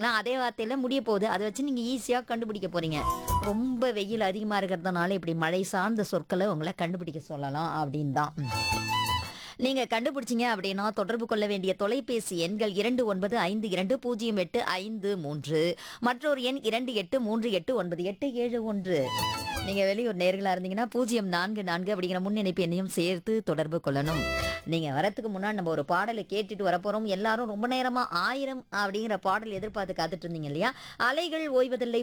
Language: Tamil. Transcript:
வச்சுக்கோங்களேன் அதே வார்த்தையில முடிய போகுது அதை வச்சு நீங்க ஈஸியா கண்டுபிடிக்க போறீங்க ரொம்ப வெயில் அதிகமா இருக்கிறதுனால இப்படி மழை சார்ந்த சொற்களை உங்களை கண்டுபிடிக்க சொல்லலாம் அப்படின்னு தான் நீங்க கண்டுபிடிச்சீங்க அப்படின்னா தொடர்பு கொள்ள வேண்டிய தொலைபேசி எண்கள் இரண்டு ஒன்பது ஐந்து இரண்டு பூஜ்ஜியம் எட்டு ஐந்து மூன்று மற்றொரு எண் இரண்டு எட்டு மூன்று எட்டு ஒன்பது எட்டு ஏழு ஒன்று நீங்க வெளியூர் நேர்களா இருந்தீங்கன்னா பூஜ்ஜியம் நான்கு நான்கு அப்படிங்கிற முன்னிணைப்பு எண்ணையும் சேர்த்து தொடர்பு கொள்ளணும் நீங்க வரத்துக்கு முன்னாடி நம்ம ஒரு பாடலை கேட்டுட்டு வரப்போறோம் எல்லாரும் ரொம்ப நேரமா ஆயிரம் அப்படிங்கிற பாடல் எதிர்பார்த்து காத்துட்டு இருந்தீங்க இல்லையா அலைகள் ஓய்வதில்லை